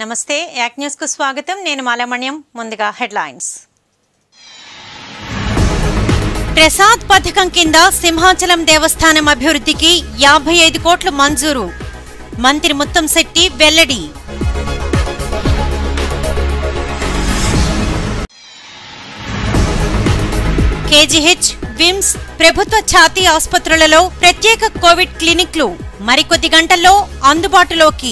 నమస్తే యాక్ న్యూస్ కు స్వాగతం నేను మాలమణ్యం ముందుగా హెడ్లైన్స్ ప్రసాద్ పథకం కింద సింహాచలం దేవస్థానం అభివృద్ధికి యాభై ఐదు కోట్లు మంజూరు మంత్రి ముత్తంశెట్టి వెల్లడి కేజీహెచ్ విమ్స్ ప్రభుత్వ ఛాతీ ఆసుపత్రులలో ప్రత్యేక కోవిడ్ క్లినిక్లు మరికొద్ది గంటల్లో అందుబాటులోకి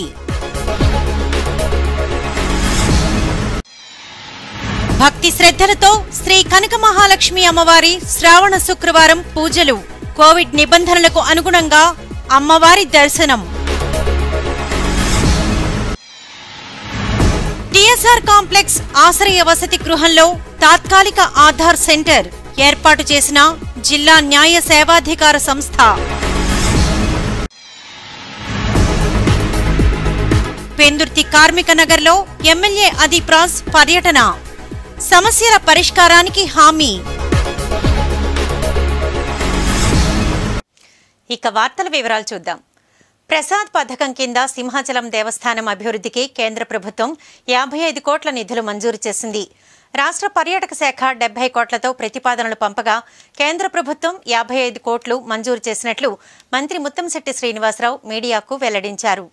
భక్తి శ్రద్ధలతో శ్రీ కనక మహాలక్ష్మి అమ్మవారి శ్రావణ శుక్రవారం పూజలు కోవిడ్ నిబంధనలకు అనుగుణంగా అమ్మవారి దర్శనం టిఎస్ఆర్ కాంప్లెక్స్ ఆశ్రయ వసతి గృహంలో తాత్కాలిక ఆధార్ సెంటర్ ఏర్పాటు చేసిన జిల్లా న్యాయ సేవాధికార సంస్థ పెందుర్తి కార్మిక నగర్లో ఎమ్మెల్యే అదీప్రాజ్ పర్యటన సమస్యల పరిష్కారానికి హామీ ఇక వార్తల వివరాలు చూద్దాం ప్రసాద్ పథకం కింద సింహాచలం దేవస్థానం అభివృద్ధికి కేంద్ర ప్రభుత్వం యాభై ఐదు కోట్ల నిధులు మంజూరు చేసింది రాష్ట్ర పర్యాటక శాఖ డెబ్బై కోట్లతో ప్రతిపాదనలు పంపగా కేంద్ర ప్రభుత్వం యాభై ఐదు కోట్లు మంజూరు చేసినట్లు మంత్రి ముత్తంశెట్టి శ్రీనివాసరావు మీడియాకు వెల్లడించారు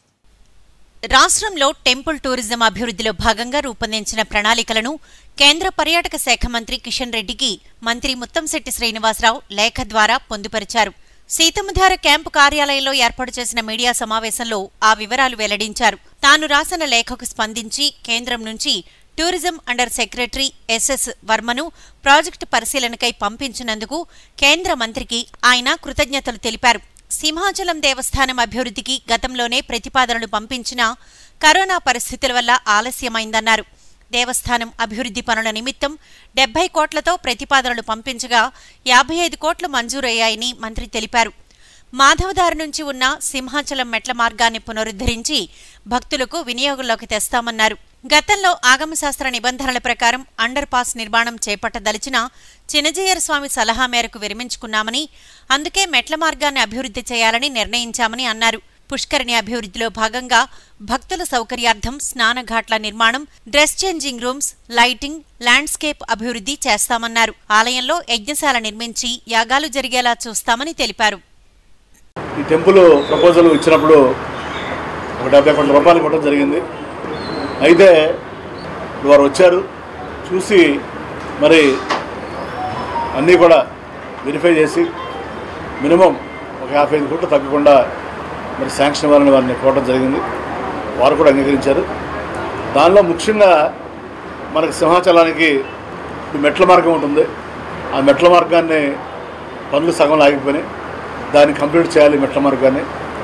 రాష్ట్రంలో టెంపుల్ టూరిజం అభివృద్ధిలో భాగంగా రూపొందించిన ప్రణాళికలను కేంద్ర పర్యాటక శాఖ మంత్రి కిషన్ రెడ్డికి మంత్రి ముత్తంశెట్టి శ్రీనివాసరావు లేఖ ద్వారా పొందుపరిచారు సీతమ్మధార క్యాంపు కార్యాలయంలో ఏర్పాటు చేసిన మీడియా సమావేశంలో ఆ వివరాలు వెల్లడించారు తాను రాసిన లేఖకు స్పందించి కేంద్రం నుంచి టూరిజం అండర్ సెక్రటరీ ఎస్ఎస్ వర్మను ప్రాజెక్టు పరిశీలనకై పంపించినందుకు కేంద్ర మంత్రికి ఆయన కృతజ్ఞతలు తెలిపారు సింహాచలం దేవస్థానం అభివృద్ధికి గతంలోనే ప్రతిపాదనలు పంపించినా కరోనా పరిస్థితుల వల్ల ఆలస్యమైందన్నారు దేవస్థానం అభివృద్ధి పనుల నిమిత్తం డెబ్బై కోట్లతో ప్రతిపాదనలు పంపించగా యాభై ఐదు కోట్లు మంజూరయ్యాయని మంత్రి తెలిపారు మాధవదారు నుంచి ఉన్న సింహాచలం మెట్ల మార్గాన్ని పునరుద్ధరించి భక్తులకు వినియోగంలోకి తెస్తామన్నారు గతంలో ఆగమశాస్త్ర నిబంధనల ప్రకారం అండర్ పాస్ నిర్మాణం చేపట్టదలిచిన చినజీయర్ స్వామి సలహా మేరకు విరమించుకున్నామని అందుకే మెట్ల మార్గాన్ని అభివృద్ధి చేయాలని నిర్ణయించామని అన్నారు పుష్కరిణి అభివృద్ధిలో భాగంగా భక్తుల సౌకర్యార్థం స్నానఘాట్ల నిర్మాణం dress changing rooms lighting landscape అభివృద్ధి చేస్తామన్నారు ఆలయంలో యజ్ఞశాల నిర్మించి యాగాలు జరిగేలా చూస్తామని తెలిపారు ఈ టెంపుల్ ప్రపోజల్ ఇచ్చినప్పుడు ఒక డెబ్బై కోట్ల రూపాయలు ఇవ్వడం జరిగింది అయితే ఇప్పుడు వారు వచ్చారు చూసి మరి అన్నీ కూడా వెరిఫై చేసి మినిమం ఒక యాభై ఐదు కోట్లు తగ్గకుండా మరి శాంక్షన్ ఇవ్వాలని వారిని కోరడం జరిగింది వారు కూడా అంగీకరించారు దానిలో ముఖ్యంగా మనకి సింహాచలానికి ఇప్పుడు మెట్ల మార్గం ఉంటుంది ఆ మెట్ల మార్గాన్ని పనులు సగం ఆగిపోయినాయి దాన్ని కంప్లీట్ చేయాలి మెట్ల మార్గాన్ని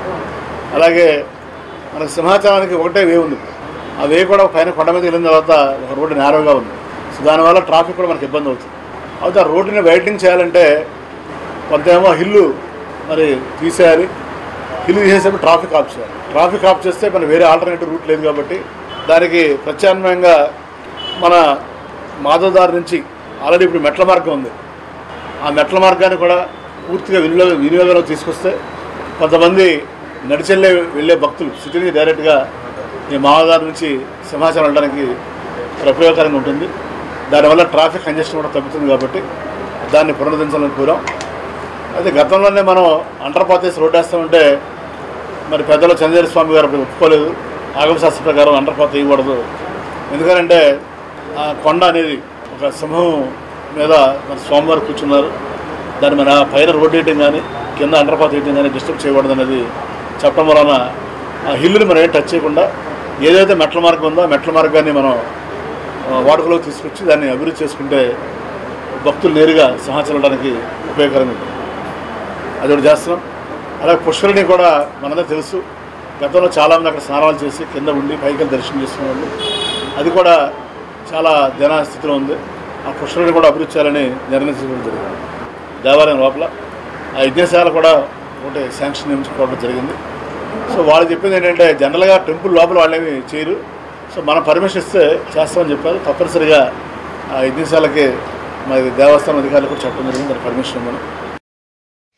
అలాగే మనకు సింహాచలానికి ఒకటే వే ఉంది ఆ వే కూడా పైన కొండ మీద వెళ్ళిన తర్వాత ఒక రోడ్డు నేరోగా ఉంది సో దానివల్ల ట్రాఫిక్ కూడా మనకి ఇబ్బంది అవుతుంది అయితే ఆ రోడ్డుని వైడనింగ్ చేయాలంటే కొంతేమో హిల్లు మరి తీసేయాలి హిల్ తీసేసేపు ట్రాఫిక్ ఆఫ్ చేయాలి ట్రాఫిక్ ఆఫ్ చేస్తే మన వేరే ఆల్టర్నేటివ్ రూట్ లేదు కాబట్టి దానికి ప్రత్యామ్నాయంగా మన మాధవదారి నుంచి ఆల్రెడీ ఇప్పుడు మెట్ల మార్గం ఉంది ఆ మెట్ల మార్గాన్ని కూడా పూర్తిగా వినియోగ వినియోగంలో తీసుకొస్తే కొంతమంది నడిచెళ్ళే వెళ్ళే భక్తులు సిటీ నుంచి డైరెక్ట్గా ఈ మామదారి నుంచి సింహాచలం వెళ్ళడానికి మరి ఉపయోగకరంగా ఉంటుంది దానివల్ల ట్రాఫిక్ కంజెషన్ కూడా తగ్గుతుంది కాబట్టి దాన్ని పునరుద్ధరించాలని కోరాం అయితే గతంలోనే మనం అండర్పాతేసి రోడ్ వేస్తామంటే మరి పెద్దలు చంద్రజీర స్వామి గారు అప్పుడు ఒప్పుకోలేదు ఆగమశాస్త్ర ప్రకారం అండర్పాత వేయకూడదు ఎందుకంటే ఆ కొండ అనేది ఒక సింహం మీద మన స్వామివారు కూర్చున్నారు దాన్ని మన పైన రోడ్ వేయటం కానీ కింద అండర్పాత్ వేయటం కానీ డిస్టర్బ్ చేయకూడదు అనేది చెప్పడం వలన ఆ హిల్లుని మనం ఏం టచ్ చేయకుండా ఏదైతే మెట్ల మార్గం ఉందో ఆ మెట్ల మార్గాన్ని మనం ఆ, వాడుకలోకి తీసుకొచ్చి దాన్ని అభివృద్ధి చేసుకుంటే భక్తులు నేరుగా సింహాచలడానికి ఉపయోగకరంగా ఉంటుంది అది ఒకటి చేస్తున్నాం అలాగే పుష్కరిణి కూడా మనందరూ తెలుసు గతంలో చాలామంది అక్కడ స్నానాలు చేసి కింద ఉండి పైకి వెళ్ళి దర్శనం చేసుకునే వాళ్ళు అది కూడా చాలా జన స్థితిలో ఉంది ఆ పుష్కరిణి కూడా అభివృద్ధి చేయాలని నిర్ణయించడం జరిగింది దేవాలయం లోపల ఆ యజ్ఞశాల కూడా ఒకటి శాంక్షన్ నియమించుకోవడం జరిగింది సో వాళ్ళు చెప్పింది ఏంటంటే జనరల్గా టెంపుల్ లోపల వాళ్ళేమి చేయరు సో మనం పర్మిషన్ ఇస్తే చేస్తామని చెప్పారు తప్పనిసరిగా ఆ యజ్ఞశాలకి మరి దేవస్థానం అధికారులు కూడా చెప్పడం జరిగింది దాని పర్మిషన్ ఇవ్వమని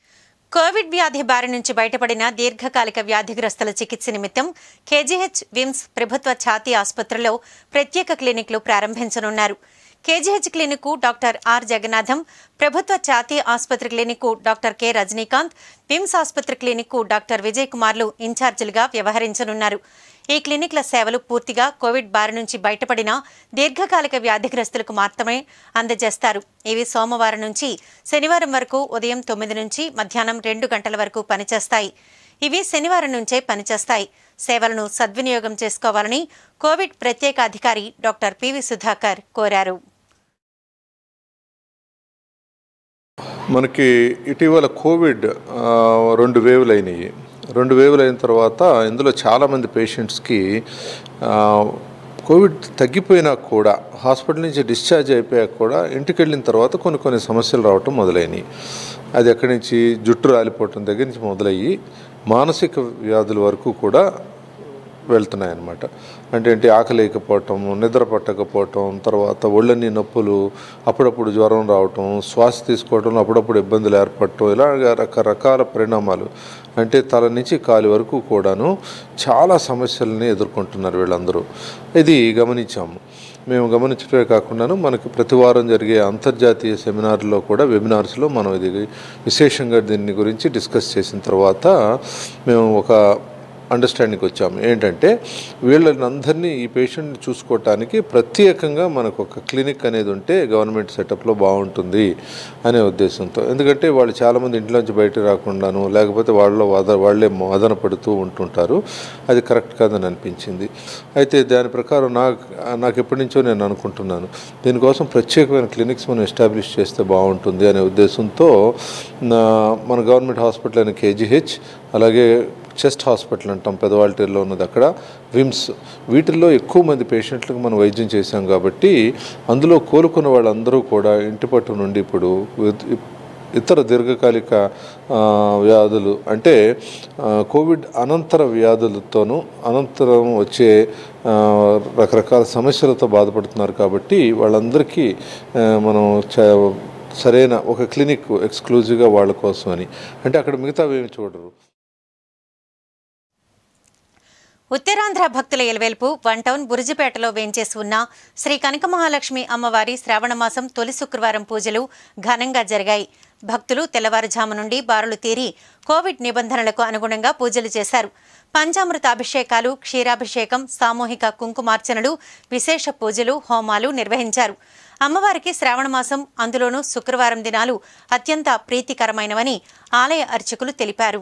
కోవిడ్ వ్యాధి బారి నుంచి బయటపడిన దీర్ఘకాలిక వ్యాధిగ్రస్తుల చికిత్స నిమిత్తం కేజీహెచ్ విమ్స్ ప్రభుత్వ ఛాతీ ఆసుపత్రిలో ప్రత్యేక క్లినిక్లు ప్రారంభించనున్నారు KGH clinic doctor R Jagannatham ప్రభుత్వ ఛాతీ ఆసుపత్రి clinic doctor K Rajinikanth VIMS ఆసుపత్రి క్లినిక్ డాక్టర్ విజయ్ కుమార్లు ఇన్ఛార్జీలుగా వ్యవహరించనున్నారు ఈ క్లినిక్ల సేవలు పూర్తిగా కోవిడ్ బారి నుంచి బయటపడిన దీర్ఘకాలిక వ్యాధిగ్రస్తులకు మాత్రమే అందజేస్తారు ఇవి సోమవారం నుంచి శనివారం వరకు ఉదయం తొమ్మిది నుంచి మధ్యాహ్నం రెండు గంటల వరకు పనిచేస్తాయి ఇవి శనివారం నుంచే పనిచేస్తాయి సేవలను సద్వినియోగం చేసుకోవాలని కోవిడ్ ప్రత్యేక అధికారి డాక్టర్ పివి సుధాకర్ కోరారు మనకి ఇటీవల కోవిడ్ ఆ, రెండు వేవులు అయినాయి రెండు వేవులు అయిన తర్వాత ఇందులో చాలామంది పేషెంట్స్కి ఆ, కోవిడ్ తగ్గిపోయినా కూడా హాస్పిటల్ నుంచి డిశ్చార్జ్ అయిపోయాక కూడా ఇంటికి వెళ్ళిన తర్వాత కొన్ని కొన్ని సమస్యలు రావటం మొదలైనవి అది ఎక్కడి నుంచి జుట్టు రాలిపోవటం దగ్గర నుంచి మొదలయ్యి మానసిక వ్యాధుల వరకు కూడా వెళ్తున్నాయి అన్నమాట అంటే ఏంటి ఆకలేకపోవటం నిద్ర పట్టకపోవటం తర్వాత ఒళ్ళని నొప్పులు అప్పుడప్పుడు జ్వరం రావటం శ్వాస తీసుకోవడంలో అప్పుడప్పుడు ఇబ్బందులు ఏర్పడటం ఇలాగ రకరకాల పరిణామాలు అంటే తల నుంచి కాలి వరకు కూడాను చాలా సమస్యలని ఎదుర్కొంటున్నారు వీళ్ళందరూ ఇది గమనించాము మేము గమనించడమే కాకుండాను మనకి ప్రతి వారం జరిగే అంతర్జాతీయ సెమినార్లో కూడా వెబినార్స్లో మనం ఇది విశేషంగా దీన్ని గురించి డిస్కస్ చేసిన తర్వాత మేము ఒక అండర్స్టాండింగ్ వచ్చాము ఏంటంటే వీళ్ళని అందరినీ ఈ పేషెంట్ని చూసుకోవటానికి ప్రత్యేకంగా మనకు ఒక క్లినిక్ అనేది ఉంటే గవర్నమెంట్ సెటప్లో బాగుంటుంది అనే ఉద్దేశంతో ఎందుకంటే వాళ్ళు చాలామంది ఇంట్లోంచి బయట రాకుండాను లేకపోతే వాళ్ళలో వాద వాళ్ళే వాదన పడుతూ ఉంటుంటారు అది కరెక్ట్ కాదని అనిపించింది అయితే దాని ప్రకారం నాకు నాకు ఎప్పటి నుంచో నేను అనుకుంటున్నాను దీనికోసం ప్రత్యేకమైన క్లినిక్స్ మనం ఎస్టాబ్లిష్ చేస్తే బాగుంటుంది అనే ఉద్దేశంతో నా- మన గవర్నమెంట్ హాస్పిటల్ అయిన కేజీహెచ్ అలాగే చెస్ట్ హాస్పిటల్ అంటాం పెదవాల్టీర్లో ఉన్నది అక్కడ విమ్స్ వీటిల్లో ఎక్కువ మంది పేషెంట్లకు మనం వైద్యం చేశాం కాబట్టి అందులో కోలుకున్న వాళ్ళందరూ కూడా ఇంటి పట్టు నుండి ఇప్పుడు ఇ- ఇతర దీర్ఘకాలిక ఆ, వ్యాధులు అంటే ఆ, కోవిడ్ అనంతర వ్యాధులతోనూ అనంతరం వచ్చే ఆ, రకరకాల సమస్యలతో బాధపడుతున్నారు కాబట్టి వాళ్ళందరికీ ఆ, మనం చ సరైన ఒక క్లినిక్ ఎక్స్క్లూజివ్గా వాళ్ళ కోసం అని అంటే అక్కడ మిగతా ఏమి చూడరు ఉత్తరాంధ్ర భక్తుల ఎలవేల్పు వన్ టౌన్ బురుజుపేటలో వేంచేసి ఉన్న శ్రీ కనక మహాలక్ష్మి అమ్మవారి శ్రావణమాసం తొలి శుక్రవారం పూజలు ఘనంగా జరిగాయి భక్తులు తెల్లవారుజాము నుండి బారులు తీరి కోవిడ్ నిబంధనలకు అనుగుణంగా పూజలు చేశారు పంచామృత అభిషేకాలు క్షీరాభిషేకం సామూహిక కుంకుమార్చనలు విశేష పూజలు హోమాలు నిర్వహించారు అమ్మవారికి శ్రావణమాసం అందులోనూ శుక్రవారం దినాలు అత్యంత ప్రీతికరమైనవని ఆలయ అర్చకులు తెలిపారు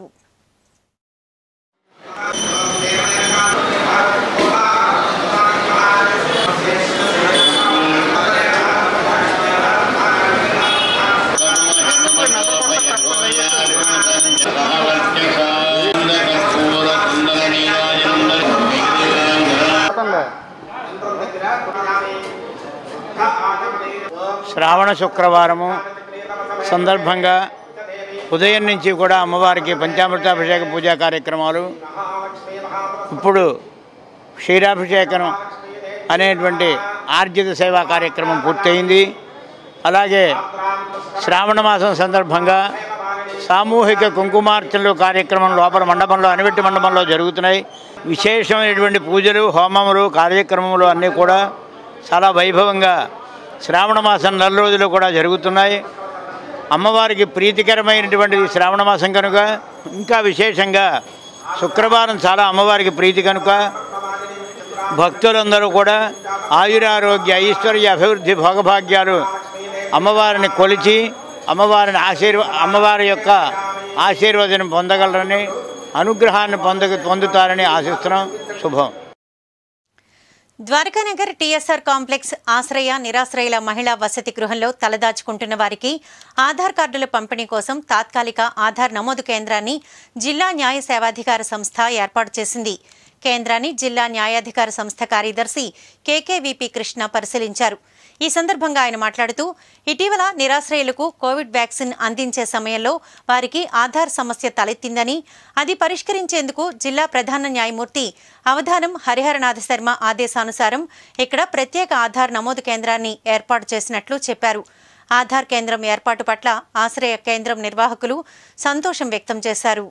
శ్రావణ శుక్రవారము సందర్భంగా ఉదయం నుంచి కూడా అమ్మవారికి పంచామృతాభిషేక పూజా కార్యక్రమాలు ఇప్పుడు క్షీరాభిషేకం అనేటువంటి ఆర్జిత సేవా కార్యక్రమం పూర్తయింది అలాగే శ్రావణ మాసం సందర్భంగా సామూహిక కుంకుమార్చనలు కార్యక్రమం లోపల మండపంలో అనివెట్టి మండపంలో జరుగుతున్నాయి విశేషమైనటువంటి పూజలు హోమములు కార్యక్రమములు అన్నీ కూడా చాలా వైభవంగా శ్రావణ మాసం నెల రోజులు కూడా జరుగుతున్నాయి అమ్మవారికి ప్రీతికరమైనటువంటి శ్రావణ మాసం కనుక ఇంకా విశేషంగా శుక్రవారం చాలా అమ్మవారికి ప్రీతి కనుక భక్తులందరూ కూడా ఆయురారోగ్య ఐశ్వర్య అభివృద్ధి భోగభాగ్యాలు అమ్మవారిని కొలిచి అమ్మవారిని ఆశీర్వ అమ్మవారి యొక్క ఆశీర్వదనం పొందగలరని అనుగ్రహాన్ని పొంద పొందుతారని ఆశిస్తున్నాం శుభం ద్వారకానగర్ టీఎస్ఆర్ కాంప్లెక్స్ ఆశ్రయ నిరాశ్రయుల మహిళా వసతి గృహంలో తలదాచుకుంటున్న వారికి ఆధార్ కార్డుల పంపిణీ కోసం తాత్కాలిక ఆధార్ నమోదు కేంద్రాన్ని జిల్లా న్యాయ సేవాధికార సంస్థ ఏర్పాటు చేసింది కేంద్రాన్ని జిల్లా న్యాయాధికార సంస్థ కార్యదర్శి కేకేవీపీ కృష్ణ పరిశీలించారు ఈ సందర్భంగా ఆయన మాట్లాడుతూ ఇటీవల నిరాశ్రయులకు కోవిడ్ వ్యాక్సిన్ అందించే సమయంలో వారికి ఆధార్ సమస్య తలెత్తిందని అది పరిష్కరించేందుకు జిల్లా ప్రధాన న్యాయమూర్తి అవధానం హరిహరనాథ శర్మ ఆదేశానుసారం ఇక్కడ ప్రత్యేక ఆధార్ నమోదు కేంద్రాన్ని ఏర్పాటు చేసినట్లు చెప్పారు ఆధార్ కేంద్రం ఏర్పాటు పట్ల ఆశ్రయ కేంద్రం నిర్వాహకులు సంతోషం వ్యక్తం చేశారు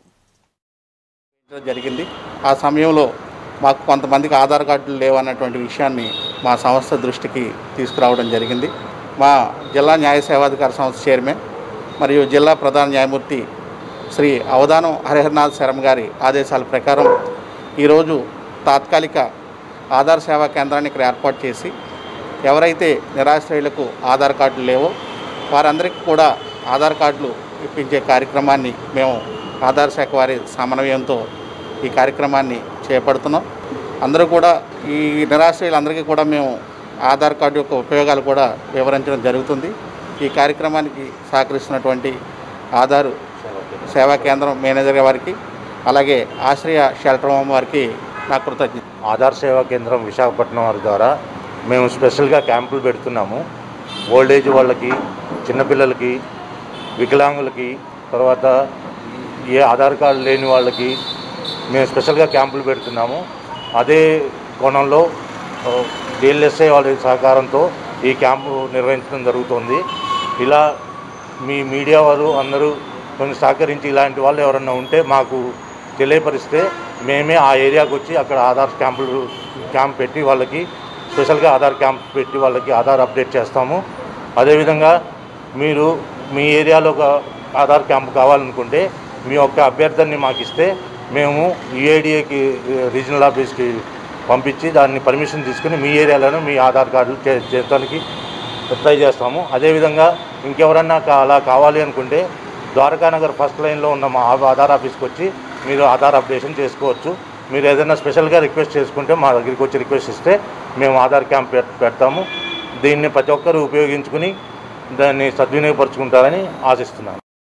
జరిగింది ఆ సమయంలో మాకు కొంతమందికి ఆధార్ కార్డులు లేవన్నటువంటి విషయాన్ని మా సంస్థ దృష్టికి తీసుకురావడం జరిగింది మా జిల్లా న్యాయ సేవాధికార సంస్థ చైర్మన్ మరియు జిల్లా ప్రధాన న్యాయమూర్తి శ్రీ అవధానం హరిహరనాథ్ శర్మ గారి ఆదేశాల ప్రకారం ఈరోజు తాత్కాలిక ఆధార్ సేవా కేంద్రాన్ని ఇక్కడ ఏర్పాటు చేసి ఎవరైతే నిరాశ్రయులకు ఆధార్ కార్డులు లేవో వారందరికీ కూడా ఆధార్ కార్డులు ఇప్పించే కార్యక్రమాన్ని మేము ఆధార్ శాఖ వారి సమన్వయంతో ఈ కార్యక్రమాన్ని చేపడుతున్నాం అందరూ కూడా ఈ నిరాశ్రయులందరికీ కూడా మేము ఆధార్ కార్డు యొక్క ఉపయోగాలు కూడా వివరించడం జరుగుతుంది ఈ కార్యక్రమానికి సహకరిస్తున్నటువంటి ఆధార్ సేవా కేంద్రం మేనేజర్ వారికి అలాగే ఆశ్రయ షెల్టర్ హోమ్ వారికి నా కృతజ్ఞత ఆధార్ సేవా కేంద్రం విశాఖపట్నం వారి ద్వారా మేము స్పెషల్గా క్యాంపులు పెడుతున్నాము ఓల్డేజ్ వాళ్ళకి చిన్నపిల్లలకి వికలాంగులకి తర్వాత ఏ ఆధార్ కార్డు లేని వాళ్ళకి మేము స్పెషల్గా క్యాంపులు పెడుతున్నాము అదే కోణంలో డిఎల్ఎస్ఐ వాళ్ళ సహకారంతో ఈ క్యాంపు నిర్వహించడం జరుగుతుంది ఇలా మీ మీడియా వారు అందరూ కొంచెం సహకరించి ఇలాంటి వాళ్ళు ఎవరన్నా ఉంటే మాకు తెలియపరిస్తే మేమే ఆ ఏరియాకి వచ్చి అక్కడ ఆధార్ క్యాంపులు క్యాంప్ పెట్టి వాళ్ళకి స్పెషల్గా ఆధార్ క్యాంప్ పెట్టి వాళ్ళకి ఆధార్ అప్డేట్ చేస్తాము అదేవిధంగా మీరు మీ ఏరియాలో ఒక ఆధార్ క్యాంప్ కావాలనుకుంటే మీ యొక్క అభ్యర్థనని మాకు ఇస్తే మేము యుఏడిఏకి రీజనల్ ఆఫీస్కి పంపించి దాన్ని పర్మిషన్ తీసుకుని మీ ఏరియాలోనే మీ ఆధార్ కార్డులు చే చేయడానికి ట్రై చేస్తాము అదేవిధంగా ఇంకెవరన్నా కా- అలా కావాలి అనుకుంటే ద్వారకానగర్ ఫస్ట్ లైన్లో ఉన్న మా ఆ- ఆధార్ ఆఫీస్కి వచ్చి మీరు ఆధార్ అప్డేషన్ చేసుకోవచ్చు మీరు ఏదైనా స్పెషల్గా రిక్వెస్ట్ చేసుకుంటే మా దగ్గరికి వచ్చి రిక్వెస్ట్ ఇస్తే మేము ఆధార్ క్యాంప్ పెట్- పెడతాము దీన్ని ప్రతి ఒక్కరూ ఉపయోగించుకుని దాన్ని సద్వినియోగపరుచుకుంటారని ఆశిస్తున్నాను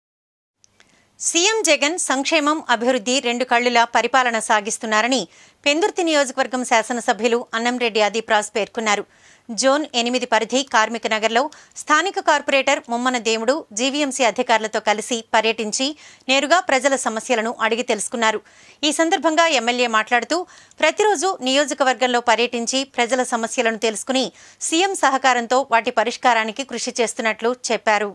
సీఎం జగన్ సంక్షేమం అభివృద్ధి రెండు కళ్లులా పరిపాలన సాగిస్తున్నారని పెందుర్తి నియోజకవర్గం శాసనసభ్యులు అన్నంరెడ్డి ఆదిప్రాజ్ పేర్కొన్నారు జోన్ ఎనిమిది పరిధి కార్మిక నగర్లో స్థానిక కార్పొరేటర్ ముమ్మన దేవుడు జీవీఎంసీ అధికారులతో కలిసి పర్యటించి నేరుగా ప్రజల సమస్యలను అడిగి తెలుసుకున్నారు ఈ సందర్భంగా ఎమ్మెల్యే మాట్లాడుతూ ప్రతిరోజు నియోజకవర్గంలో పర్యటించి ప్రజల సమస్యలను తెలుసుకుని సీఎం సహకారంతో వాటి పరిష్కారానికి కృషి చేస్తున్నట్లు చెప్పారు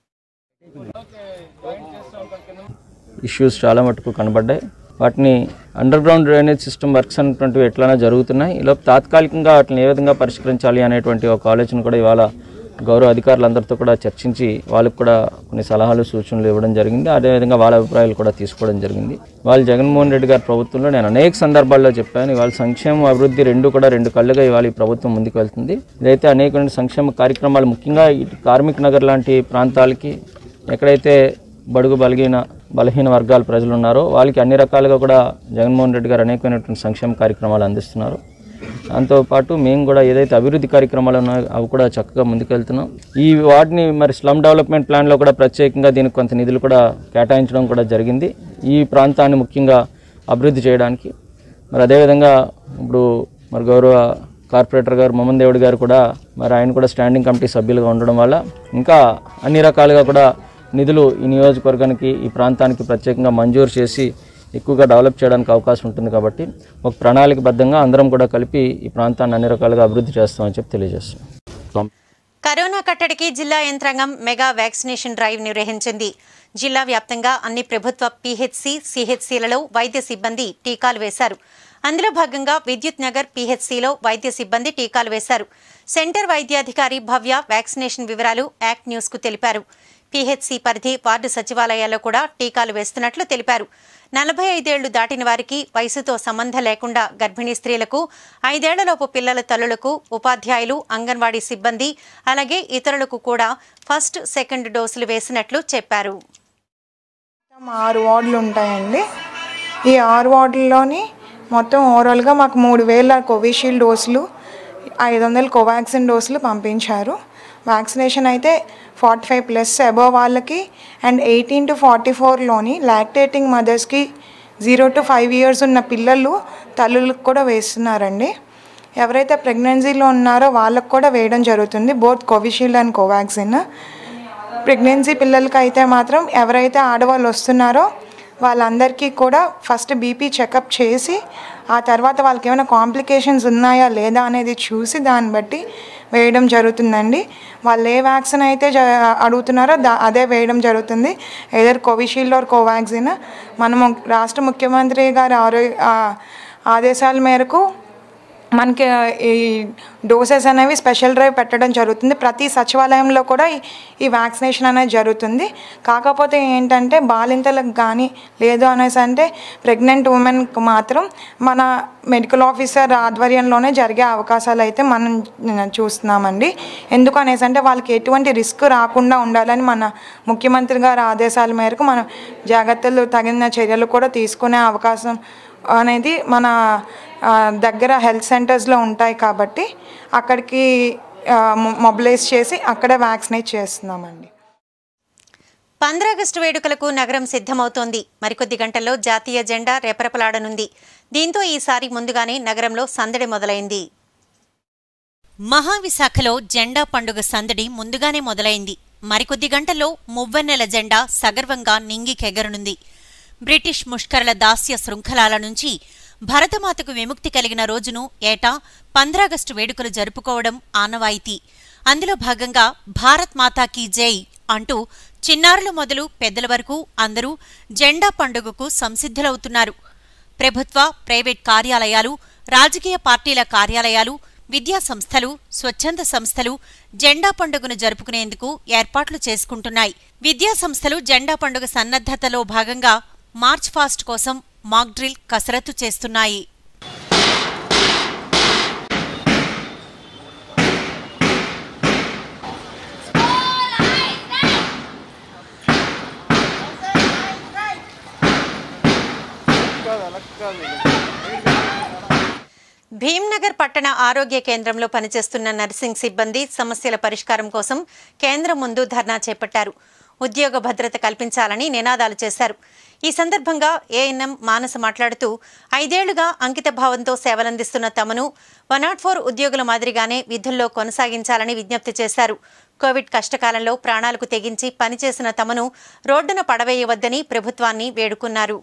ఇష్యూస్ చాలా మటుకు కనబడ్డాయి వాటిని underground drainage system works అనేటువంటివి ఎట్లైనా జరుగుతున్నాయి ఇలా తాత్కాలికంగా వాటిని ఏ విధంగా పరిష్కరించాలి అనేటువంటి ఒక ఆలోచన కూడా ఇవాళ గౌరవ అధికారులందరితో కూడా చర్చించి వాళ్ళకు కూడా కొన్ని సలహాలు సూచనలు ఇవ్వడం జరిగింది అదేవిధంగా వాళ్ళ అభిప్రాయాలు కూడా తీసుకోవడం జరిగింది వాళ్ళు జగన్మోహన్ రెడ్డి గారి ప్రభుత్వంలో నేను అనేక సందర్భాల్లో చెప్పాను ఇవాళ సంక్షేమం అభివృద్ధి రెండు కూడా రెండు కళ్ళుగా ఇవాళ ఈ ప్రభుత్వం ముందుకు వెళ్తుంది ఇదైతే అనేక సంక్షేమ కార్యక్రమాలు ముఖ్యంగా ఇటు కార్మిక్ నగర్ లాంటి ప్రాంతాలకి ఎక్కడైతే బడుగు బలిగిన బలహీన వర్గాల ప్రజలు ఉన్నారో వాళ్ళకి అన్ని రకాలుగా కూడా జగన్మోహన్ రెడ్డి గారు అనేకమైనటువంటి సంక్షేమ కార్యక్రమాలు అందిస్తున్నారు దాంతోపాటు మేము కూడా ఏదైతే అభివృద్ధి కార్యక్రమాలు ఉన్నాయో అవి కూడా చక్కగా ముందుకెళ్తున్నాం ఈ వాటిని మరి స్లమ్ డెవలప్మెంట్ ప్లాన్లో కూడా ప్రత్యేకంగా దీనికి కొంత నిధులు కూడా కేటాయించడం కూడా జరిగింది ఈ ప్రాంతాన్ని ముఖ్యంగా అభివృద్ధి చేయడానికి మరి అదేవిధంగా ఇప్పుడు మరి గౌరవ కార్పొరేటర్ గారు మోహన్ దేవుడి గారు కూడా మరి ఆయన కూడా స్టాండింగ్ కమిటీ సభ్యులుగా ఉండడం వల్ల ఇంకా అన్ని రకాలుగా కూడా నిధులు ఈ నియోజకవర్గానికి ఈ ప్రాంతానికి ప్రత్యేకంగా మంజూరు చేసి ఎక్కువగా డెవలప్ చేయడానికి అవకాశం ఉంటుంది కాబట్టి ఒక ప్రణాళికబద్ధంగా అందరం కూడా కలిపి ఈ ప్రాంతాన్ని అన్ని రకాలుగా అభివృద్ధి చేస్తామని చెప్పి తెలియజేస్తున్నాం కరోనా కట్టడికి జిల్లా యంత్రాంగం మెగా వ్యాక్సినేషన్ డ్రైవ్ నిర్వహించింది జిల్లా వ్యాప్తంగా అన్ని ప్రభుత్వ పీహెచ్సి సిహెచ్సిలలో వైద్య సిబ్బంది టీకాలు వేశారు అందులో భాగంగా విద్యుత్ నగర్ పీహెచ్సిలో వైద్య సిబ్బంది టీకాలు వేశారు సెంటర్ వైద్యాధికారి భవ్య వ్యాక్సినేషన్ వివరాలు యాక్ట్ న్యూస్ కు తెలిపారు పీహెచ్సి పరిధి వార్డు సచివాలయాల్లో కూడా టీకాలు వేస్తున్నట్లు తెలిపారు నలభై ఐదేళ్లు దాటిన వారికి వయసుతో సంబంధం లేకుండా గర్భిణీ స్త్రీలకు ఐదేళ్లలోపు పిల్లల తల్లులకు ఉపాధ్యాయులు అంగన్వాడీ సిబ్బంది అలాగే ఇతరులకు కూడా ఫస్ట్ సెకండ్ డోసులు వేసినట్లు చెప్పారు మొత్తం ఆరు వార్డులు ఉంటాయండి ఈ ఆరు వార్డుల్లోని మొత్తం ఓవరాల్గా మాకు మూడు వేల కోవిషీల్డ్ డోసులు ఐదు వందల కోవాక్సిన్ డోసులు పంపించారు వ్యాక్సినేషన్ అయితే ఫార్టీ ఫైవ్ ప్లస్ అబోవ్ వాళ్ళకి అండ్ ఎయిటీన్ టు ఫార్టీ ఫోర్లోని లాక్టేటింగ్ మదర్స్కి జీరో టు ఫైవ్ ఇయర్స్ ఉన్న పిల్లలు తల్లులకు కూడా వేస్తున్నారండి ఎవరైతే ప్రెగ్నెన్సీలో ఉన్నారో వాళ్ళకు కూడా వేయడం జరుగుతుంది both Covishield and Covaxin pregnancy పిల్లలకి అయితే మాత్రం ఎవరైతే ఆడవాళ్ళు వస్తున్నారో వాళ్ళందరికీ కూడా ఫస్ట్ బీపీ చెకప్ చేసి ఆ తర్వాత వాళ్ళకి ఏమైనా కాంప్లికేషన్స్ ఉన్నాయా లేదా అనేది చూసి దాన్ని బట్టి వేయడం జరుగుతుందండి వాళ్ళు ఏ వ్యాక్సిన్ అయితే జ అడుగుతున్నారో దా అదే వేయడం జరుగుతుంది ఏదర్ కోవిషీల్డ్ ఆర్ కోవాక్సిన్ మనము రాష్ట్ర ముఖ్యమంత్రి గారి ఆరో ఆ, ఆదేశాల మేరకు మనకి ఈ డోసెస్ అనేవి స్పెషల్ డ్రైవ్ పెట్టడం జరుగుతుంది ప్రతి సచివాలయంలో కూడా ఈ- ఈ వ్యాక్సినేషన్ అనేది జరుగుతుంది కాకపోతే ఏంటంటే బాలింతలకు కానీ లేదు అనేసి అంటే ప్రెగ్నెంట్ ఉమెన్కి మాత్రం మన మెడికల్ ఆఫీసర్ ఆధ్వర్యంలోనే జరిగే అవకాశాలు అయితే మనం చూస్తున్నామండి ఎందుకు అనేసి అంటే వాళ్ళకి ఎటువంటి రిస్క్ రాకుండా ఉండాలని మన ముఖ్యమంత్రి గారి ఆదేశాల మేరకు మనం జాగ్రత్తలు తగిన చర్యలు కూడా తీసుకునే అవకాశం అనేది మన ఆ, దగ్గర హెల్త్ సెంటర్స్లో ఉంటాయి కాబట్టి అక్కడికి మొబిలైజ్ చేసి అక్కడే వ్యాక్సినేట్ చేస్తున్నామండి పంద్రాగస్టు వేడుకలకు నగరం సిద్ధమవుతోంది మరికొద్ది గంటల్లో జాతీయ జెండా రెపరెపలాడనుంది దీంతో ఈసారి ముందుగానే నగరంలో సందడి మొదలైంది మహావిశాఖలో జెండా పండుగ సందడి ముందుగానే మొదలైంది మరికొద్ది గంటల్లో మువ్వన్నెల జెండా సగర్వంగా నింగికెగరనుంది బ్రిటిష్ ముష్కరుల దాస్య శృంఖలాల నుంచి భరతమాతకు విముక్తి కలిగిన రోజును ఏటా పంద్రాగస్టు వేడుకలు జరుపుకోవడం ఆనవాయితీ అందులో భాగంగా భారత్ మాతాకీ జై అంటూ చిన్నారులు మొదలు పెద్దల వరకు అందరూ జెండా పండుగకు సంసిద్ధులవుతున్నారు ప్రభుత్వ ప్రైవేట్ కార్యాలయాలు రాజకీయ పార్టీల కార్యాలయాలు విద్యా సంస్థలు స్వచ్ఛంద సంస్థలు జెండా పండుగను జరుపుకునేందుకు ఏర్పాట్లు చేసుకుంటున్నాయి విద్యా సంస్థలు జెండా పండుగ సన్నద్ధతలో భాగంగా మార్చ్ ఫాస్ట్ కోసం మాక్ డ్రిల్ కసరత్తు చేస్తున్నాయి భీంనగర్ పట్టణ ఆరోగ్య కేంద్రంలో పనిచేస్తున్న నర్సింగ్ సిబ్బంది సమస్యల పరిష్కారం కోసం కేంద్రం ముందు ధర్నా చేపట్టారు ఉద్యోగ భద్రత కల్పించాలని నినాదాలు చేశారు ఈ సందర్భంగా ఏఎన్ఎం మానస మాట్లాడుతూ ఐదేళ్లుగా అంకిత భావంతో సేవలందిస్తున్న తమను వన్ నాట్ ఫోర్ ఉద్యోగుల మాదిరిగానే విధుల్లో కొనసాగించాలని విజ్ఞప్తి చేశారు కోవిడ్ కష్టకాలంలో ప్రాణాలకు తెగించి పనిచేసిన తమను రోడ్డున పడవేయవద్దని ప్రభుత్వాన్ని వేడుకున్నారు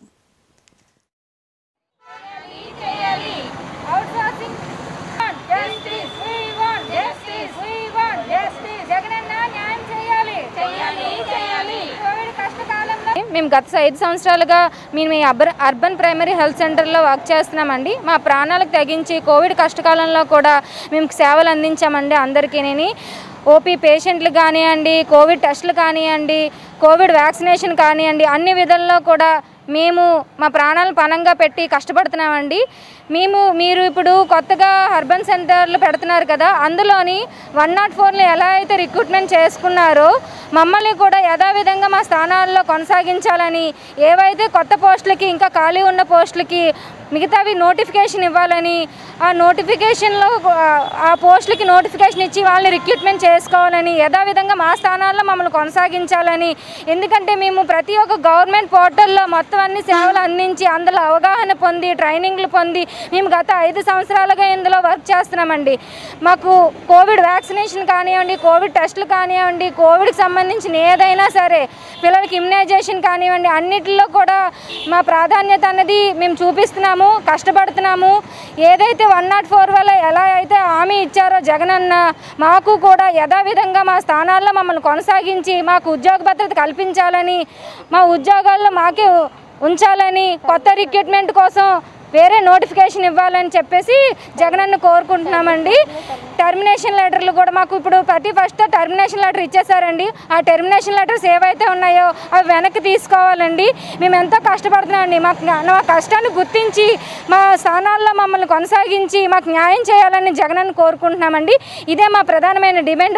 Justice, we want justice, we want justice. Jagananna న్యాయం చేయాలి చేయాలి చేయాలి కోవిడ్ కష్టకాలంలో మేము గత ఐదు సంవత్సరాలుగా మేము ఈ అర్బన్ అర్బన్ ప్రైమరీ హెల్త్ సెంటర్లో వర్క్ చేస్తున్నామండి మా ప్రాణాలకు తగ్గించి కోవిడ్ కష్టకాలంలో కూడా మేము సేవలు అందించామండి అందరికీ ఓపీ పేషెంట్లు కానివ్వండి కోవిడ్ టెస్టులు కానివ్వండి కోవిడ్ వ్యాక్సినేషన్ కానివ్వండి అన్ని విధాల్లో కూడా మేము మా ప్రాణాలను పణంగా పెట్టి కష్టపడుతున్నామండి మేము మీరు ఇప్పుడు కొత్తగా అర్బన్ సెంటర్లు పెడుతున్నారు కదా అందులోని వన్ నాట్ ఫోర్లు ఎలా అయితే రిక్రూట్మెంట్ చేసుకున్నారో మమ్మల్ని కూడా యథావిధంగా మా స్థానాల్లో కొనసాగించాలని ఏవైతే కొత్త పోస్టులకి ఇంకా ఖాళీ ఉన్న పోస్టులకి మిగతావి నోటిఫికేషన్ ఇవ్వాలని ఆ నోటిఫికేషన్లో ఆ పోస్టులకి నోటిఫికేషన్ ఇచ్చి వాళ్ళని రిక్రూట్మెంట్ చేసుకోవాలని యథావిధంగా మా స్థానాల్లో మమ్మల్ని కొనసాగించాలని ఎందుకంటే మేము ప్రతి ఒక్క గవర్నమెంట్ పోర్టల్లో మొత్తం అన్ని సేవలు అందించి అందులో అవగాహన పొంది ట్రైనింగ్లు పొంది మేము గత ఐదు సంవత్సరాలుగా ఇందులో వర్క్ చేస్తున్నామండి మాకు కోవిడ్ వ్యాక్సినేషన్ కానివ్వండి కోవిడ్ టెస్టులు కానివ్వండి కోవిడ్కి సంబంధించిన ఏదైనా సరే పిల్లలకి ఇమ్యునైజేషన్ కానివ్వండి అన్నిటిలో కూడా మా ప్రాధాన్యత అన్నది మేము చూపిస్తున్నాము కష్టపడుతున్నాము ఏదైతే వన్ నాట్ ఫోర్ వల్ల ఎలా అయితే హామీ ఇచ్చారో జగనన్న మాకు కూడా యథావిధంగా మా స్థానాల్లో మమ్మల్ని కొనసాగించి మాకు ఉద్యోగ భద్రత కల్పించాలని మా ఉద్యోగాల్లో మాకే ఉంచాలని కొత్త రిక్రూట్మెంట్ కోసం వేరే నోటిఫికేషన్ ఇవ్వాలని చెప్పేసి జగనన్న కోరుకుంటున్నామండి టర్మినేషన్ లెటర్లు కూడా మాకు ఇప్పుడు ప్రతి ఫస్ట్ టర్మినేషన్ లెటర్ ఇచ్చేసారండి ఆ టర్మినేషన్ లెటర్స్ ఏవైతే ఉన్నాయో అవి వెనక్కి తీసుకోవాలండి మేము ఎంతో కష్టపడుతున్నామండి మాకు మా కష్టాన్ని గుర్తించి మా స్థానాల్లో మమ్మల్ని కొనసాగించి మాకు న్యాయం చేయాలని జగనన్న కోరుకుంటున్నామండి ఇదే మా ప్రధానమైన demand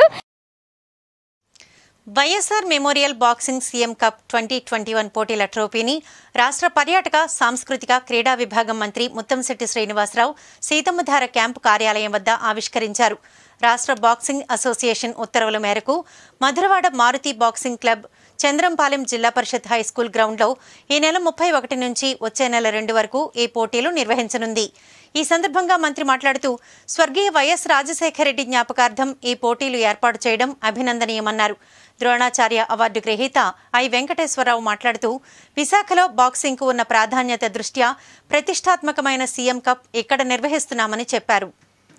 YSR memorial boxing CM cup twenty twenty one పోటీల ట్రోఫీని రాష్ట్ర పర్యాటక సాంస్కృతిక క్రీడా విభాగం మంత్రి ముత్తంశెట్టి శ్రీనివాసరావు సీతమ్మధార క్యాంపు కార్యాలయం వద్ద ఆవిష్కరించారు రాష్ట్ర బాక్సింగ్ అసోసియేషన్ ఉత్తర్వుల మేరకు మధురవాడ మారుతి బాక్సింగ్ క్లబ్ చంద్రంపాలెం జిల్లా పరిషత్ హై స్కూల్ గ్రౌండ్లో ఈ నెల ముప్పై ఒకటి నుంచి వచ్చే నెల రెండు వరకు ఈ పోటీలు నిర్వహించనుంది ఈ సందర్భంగా మంత్రి మాట్లాడుతూ స్వర్గీయ వైఎస్ రాజశేఖర రెడ్డి జ్ఞాపకార్థం ఈ పోటీలు ఏర్పాటు చేయడం అభినందనీయమన్నారు ద్రోణాచార్య అవార్డు గ్రహీత ఐ వెంకటేశ్వరరావు మాట్లాడుతూ విశాఖలో బాక్సింగ్కు ఉన్న ప్రాధాన్యత దృష్ట్యా ప్రతిష్టాత్మకమైన సీఎం కప్ ఇక్కడ నిర్వహిస్తున్నామని చెప్పారు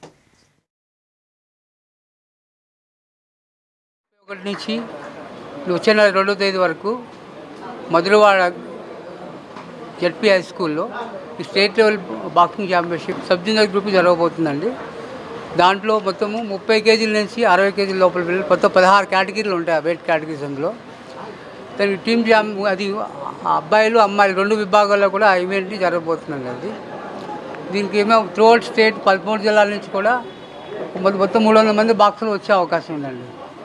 ఒకటి నుంచి వచ్చే నెల రెండో తేదీ వరకు మధురవాడ జడ్పీ హై స్కూల్లో ఈ state level boxing championship sub junior group జరగబోతుందండి దాంట్లో మొత్తము ముప్పై కేజీల నుంచి అరవై కేజీల లోపల పిల్లలు మొత్తం పదహారు కేటగిరీలు ఉంటాయి ఆ వెయిట్ కేటగిరీస్ అందులో దానికి టీమ్ జామ్ అది ఆ అబ్బాయిలు అమ్మాయిలు రెండు విభాగాల్లో కూడా ఆ ఈవెంట్ జరగబోతుందండి అది దీనికి ఏమో త్రూఅవుట్ స్టేట్ పదమూడు జిల్లాల నుంచి కూడా మొ- మొత్తం మూడు వందల మంది బాక్సులు వచ్చే అవకాశం ఉందండి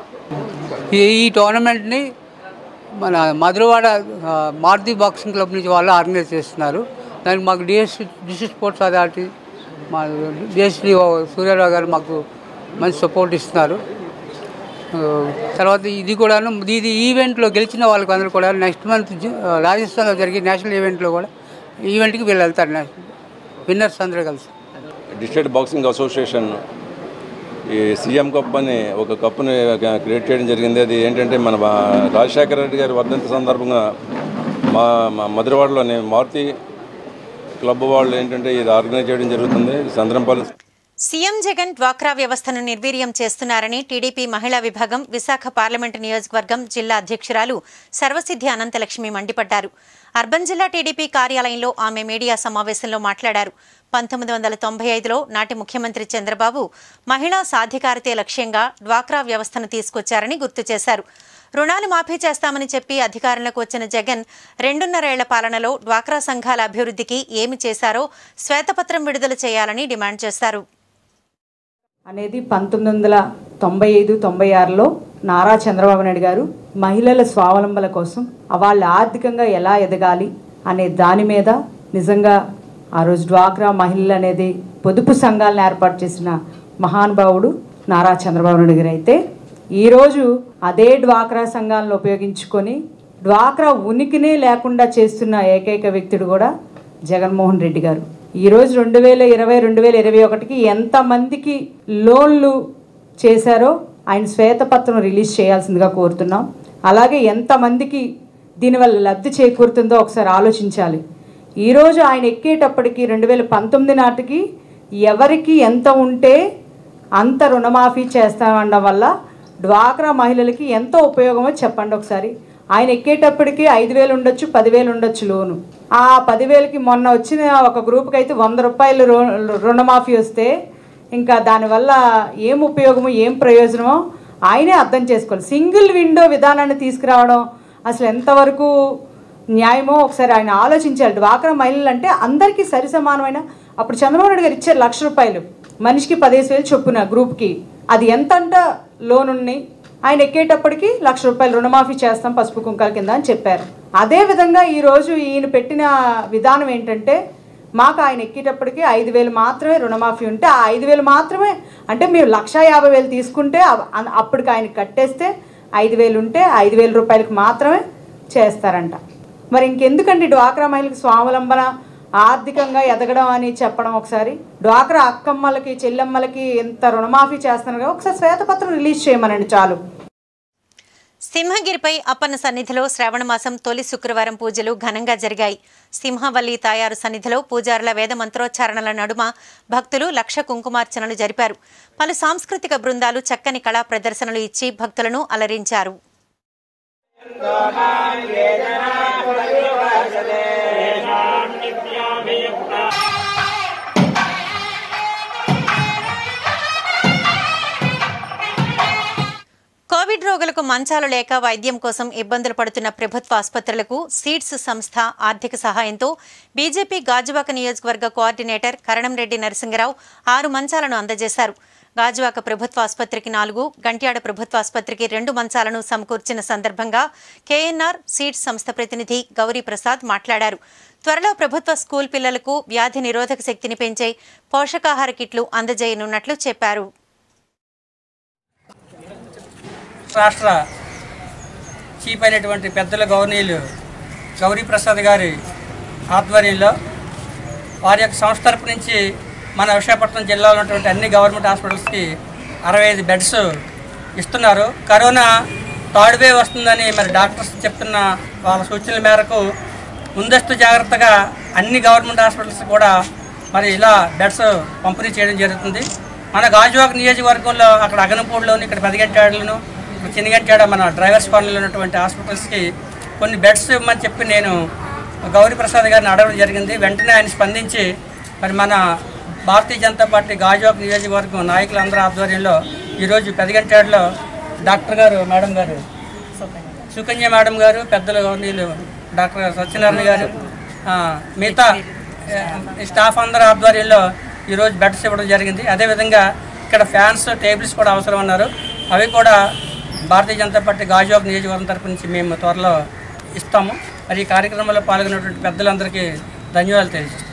ఈ ఈ టోర్నమెంట్ని మన మధురవాడ ఆ, మారుతి బాక్సింగ్ క్లబ్ నుంచి వాళ్ళు ఆర్గనైజ్ చేస్తున్నారు దానికి మాకు డిఎస్ డిస్ట్రిక్ట్ స్పోర్ట్స్ అథారిటీ మా డిఎస్డి సూర్యారావు గారు మాకు మంచి సపోర్ట్ ఇస్తున్నారు ఆ, తర్వాత ఇది కూడాను ఇది ఈవెంట్లో గెలిచిన వాళ్ళకి అందరూ కూడా నెక్స్ట్ మంత్ జు- ఆ, రాజస్థాన్లో జరిగే నేషనల్ ఈవెంట్లో కూడా ఈవెంట్కి వీళ్ళు వెళ్తారు నేషనల్ విన్నర్స్ అందరూ కలిసి డిస్ట్రిక్ట్ బాక్సింగ్ అసోసియేషన్ ఈ సీఎం కప్ అని ఒక కప్ని క్రియేట్ చేయడం జరిగింది అది ఏంటంటే మన బా- రాజశేఖర రెడ్డి గారి వర్ధంతి సందర్భంగా మా మా మధురవాడలోని మారుతి క్లబ్ వాళ్ళు ఏంటంటే ఇది ఆర్గనైజ్ చేయడం జరుగుతుంది చంద్రంపల్లి సీఎం జగన్ డ్వాక్రా వ్యవస్థను నిర్వీర్యం చేస్తున్నారని టీడీపీ మహిళా విభాగం విశాఖ పార్లమెంటు నియోజకవర్గం జిల్లా అధ్యక్షురాలు సర్వసిద్ధి అనంతలక్ష్మి మండిపడ్డారు అర్బన్ జిల్లా టీడీపీ కార్యాలయంలో ఆమె మీడియా సమావేశంలో మాట్లాడారు పంతొమ్మిది వందల తొంభై ఐదులో నాటి ముఖ్యమంత్రి చంద్రబాబు మహిళా సాధికారతే లక్ష్యంగా డ్వాక్రా వ్యవస్థను తీసుకొచ్చారని గుర్తు చేశారు రుణాలు మాఫీ చేస్తామని చెప్పి అధికారంలోకి వచ్చిన జగన్ రెండున్నరేళ్ల పాలనలో డ్వాక్రా సంఘాల అభివృద్ధికి ఏమి చేశారో శ్వేతపత్రం విడుదల చేయాలని డిమాండ్ చేశారు అనేది పంతొమ్మిది వందల తొంభై ఐదు తొంభై ఆరులో నారా చంద్రబాబు నాయుడు గారు మహిళల స్వావలంబన కోసం వాళ్ళు ఆర్థికంగా ఎలా ఎదగాలి అనే దాని మీద నిజంగా ఆ రోజు డ్వాక్రా మహిళలు అనేది పొదుపు సంఘాలను ఏర్పాటు చేసిన మహానుభావుడు నారా చంద్రబాబు నాయుడు గారు అయితే ఈరోజు అదే డ్వాక్రా సంఘాలను ఉపయోగించుకొని డ్వాక్రా ఉనికినే లేకుండా చేస్తున్న ఏకైక వ్యక్తుడు కూడా జగన్మోహన్ రెడ్డి గారు ఈరోజు రెండు వేల ఇరవై రెండు వేల ఇరవై ఒకటికి ఎంతమందికి లోన్లు చేశారో ఆయన శ్వేతపత్రం రిలీజ్ చేయాల్సిందిగా కోరుతున్నాం అలాగే ఎంతమందికి దీనివల్ల లబ్ధి చేకూరుతుందో ఒకసారి ఆలోచించాలి ఈరోజు ఆయన ఎక్కేటప్పటికి రెండు వేల పంతొమ్మిది నాటికి ఎవరికి ఎంత ఉంటే అంత రుణమాఫీ చేస్తామనడం వల్ల డ్వాక్రా మహిళలకి ఎంతో ఉపయోగమో చెప్పండి ఒకసారి ఆయన ఎక్కేటప్పటికి ఐదు వేలు ఉండొచ్చు పదివేలు ఉండొచ్చు లోను ఆ పదివేలకి మొన్న వచ్చిన ఒక గ్రూప్కి అయితే వంద రూపాయలు రు- రుణమాఫీ వస్తే ఇంకా దానివల్ల ఏం ఉపయోగమో ఏం ప్రయోజనమో ఆయనే అర్థం చేసుకోవాలి సింగిల్ విండో విధానాన్ని తీసుకురావడం అసలు ఎంతవరకు న్యాయమో ఒకసారి ఆయన ఆలోచించాలి డ్వాక్రా మహిళలు అంటే అందరికీ సరి సమానమైన అప్పుడు చంద్రబాబు నాయుడు గారు ఇచ్చారు లక్ష రూపాయలు మనిషికి పదిహేను వేలు చొప్పున గ్రూప్కి అది ఎంత అంట లోన్ ఉన్నాయి ఆయన ఎక్కేటప్పటికి లక్ష రూపాయలు రుణమాఫీ చేస్తాం పసుపు కుంకాల కింద అని చెప్పారు అదే విధంగా ఈరోజు ఈయన పెట్టిన విధానం ఏంటంటే మాకు ఆయన ఎక్కేటప్పటికి ఐదు వేలు మాత్రమే రుణమాఫీ ఉంటే ఆ ఐదు వేలు మాత్రమే అంటే మీరు లక్ష యాభై వేలు తీసుకుంటే అవ- అన్- అప్పటికి ఆయన కట్టేస్తే ఐదు వేలు ఉంటే ఐదు వేల రూపాయలకు మాత్రమే చేస్తారంట మరి ఇంకెందుకండి డ్వాక్రా మహిళలకు స్వావలంబన ఆర్థికంగా ఎదగడం అని చెప్పడం ఒకసారి డ్వాక్రా అక్కమ్మలకి చెల్లెమ్మలకి ఎంత రుణమాఫీ చేస్తున్నారు కదా, ఒకసారి శ్వేతపత్రం రిలీజ్ చేయమనండి చాలు సింహగిరిపై అప్పన్న సన్నిధిలో శ్రావణ మాసం తొలి శుక్రవారం పూజలు ఘనంగా జరిగాయి సింహవల్లి తాయారు సన్నిధిలో పూజారుల వేద మంత్రోచ్చారణల నడుమ భక్తులు లక్ష కుంకుమార్చనలు జరిపారు పలు సాంస్కృతిక బృందాలు చక్కని కళా ప్రదర్శనలు ఇచ్చి భక్తులను అలరించారు కోవిడ్ రోగులకు మంచాలు లేక వైద్యం కోసం ఇబ్బందులు పడుతున్న ప్రభుత్వ ఆసుపత్రులకు సీడ్స్ సంస్థ ఆర్థిక సహాయంతో బీజేపీ గాజువాక నియోజకవర్గ కోఆర్డినేటర్ కరణంరెడ్డి నరసింగరావు ఆరు మంచాలను అందజేశారు గాజువాక ప్రభుత్వ ఆసుపత్రికి నాలుగు గంట్యాడ ప్రభుత్వ ఆసుపత్రికి రెండు మంచాలను సమకూర్చిన సందర్భంగా కేఎన్ఆర్ సీడ్స్ సంస్థ ప్రతినిధి గౌరీ ప్రసాద్ మాట్లాడారు త్వరలో ప్రభుత్వ స్కూల్ పిల్లలకు వ్యాధి నిరోధక శక్తిని పెంచే పోషకాహార కిట్లు అందజేయనున్నట్లు చెప్పారు రాష్ట్ర చీఫ్ అయినటువంటి పెద్దల గవర్నీయులు గౌరీ ప్రసాద్ గారి ఆధ్వర్యంలో వారి యొక్క సంస్థ తరపు నుంచి మన విశాఖపట్నం జిల్లాలో ఉన్నటువంటి అన్ని గవర్నమెంట్ హాస్పిటల్స్కి అరవై ఐదు బెడ్స్ ఇస్తున్నారు కరోనా థర్డ్ వేవ్ వస్తుందని మరి డాక్టర్స్ చెప్తున్న వాళ్ళ సూచనల మేరకు ముందస్తు జాగ్రత్తగా అన్ని గవర్నమెంట్ హాస్పిటల్స్ కూడా మరి ఇలా బెడ్స్ పంపిణీ చేయడం జరుగుతుంది మన గాజువాక నియోజకవర్గంలో అక్కడ అగనపూడిలోని ఇక్కడ పెదగంటాడులను చిన్నగంటాడ మన డ్రైవర్స్ కాలనీలో ఉన్నటువంటి హాస్పిటల్స్కి కొన్ని బెడ్స్ ఇవ్వమని చెప్పి నేను గౌరీ ప్రసాద్ గారిని అడగడం జరిగింది వెంటనే ఆయన స్పందించి మరి మన భారతీయ జనతా పార్టీ గాజువాక నియోజకవర్గం నాయకులందరూ ఆధ్వర్యంలో ఈరోజు పెదగంటాడులో డాక్టర్ గారు మేడం గారు సుకన్య మేడం గారు పెద్దలు గవర్నీలు డాక్టర్ సత్యనారాయణ గారు ఆ, మిగతా ఆ, స్టాఫ్ అందరి ఆధ్వర్యంలో ఈరోజు బెడ్స్ ఇవ్వడం జరిగింది అదేవిధంగా ఇక్కడ ఫ్యాన్స్ టేబుల్స్ కూడా అవసరం అన్నారు అవి కూడా భారతీయ జనతా పార్టీ గాజువాక నియోజకవర్గం తరపు నుంచి మేము త్వరలో ఇస్తాము మరి ఈ కార్యక్రమంలో పాల్గొన్నటువంటి పెద్దలందరికీ ధన్యవాదాలు తెలియజేస్తాం